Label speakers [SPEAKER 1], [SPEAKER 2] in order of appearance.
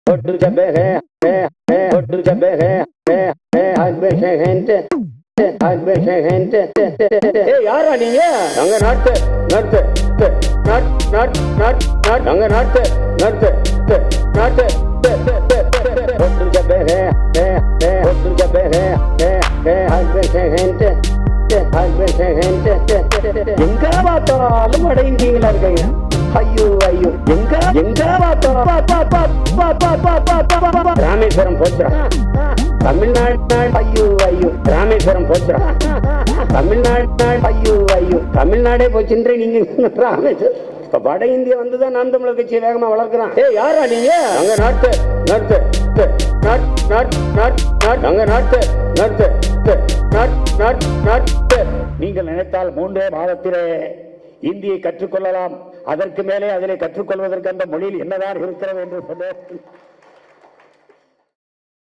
[SPEAKER 1] hotel jabe hai hai hai hotel jabe hai hai hai husband hand husband hand ஏய் யாரா நீங்க அங்க நாட்டு நாட்டு நாட் நாட் நாட் நாட் அங்க நாட்டு நாட்டு நாட்டு hotel jabe hai hai hai hotel jabe hai hai hai husband hand husband hand எங்க பார்த்தாலும் வட இந்தியங்களா இருக்காங்க ஐயோ ஐயோ எங்க எங்க பார்த்தாலும் பா, பா, பா, பா, பா, பா, பா, பா, பா, பா. ராமேஸ்வரம் போச்சுரா தமிழ்நாடு ஐயோ ஐயோ ராமேஸ்வரம் போச்சுரா தமிழ்நாடு ஐயோ ஐயோ தமிழ்நாடே போச்சுன்ற நீங்க ராமேஸ்வரம் இப்ப வட இந்தியா வந்துதான் நாம் தமிழர் கட்சியை வேகமா வளர்க்கிறான் ஏய் யாரா நீங்க அங்க நாட்டு நாட்டு நாட் நாட் நாட் நாட் அங்க நாட்டு நாட்டு நாட் நாட் நாட்டு நீங்கள் நினைத்தால் மூன்றே மாதத்திலே இந்தியை கற்றுக்கொள்ளலாம் அதற்கு மேலே அதிலே கற்றுக்கொள்வதற்கு அந்த மொழியில் என்னதான் இருக்கிறது என்று சொன்னேன்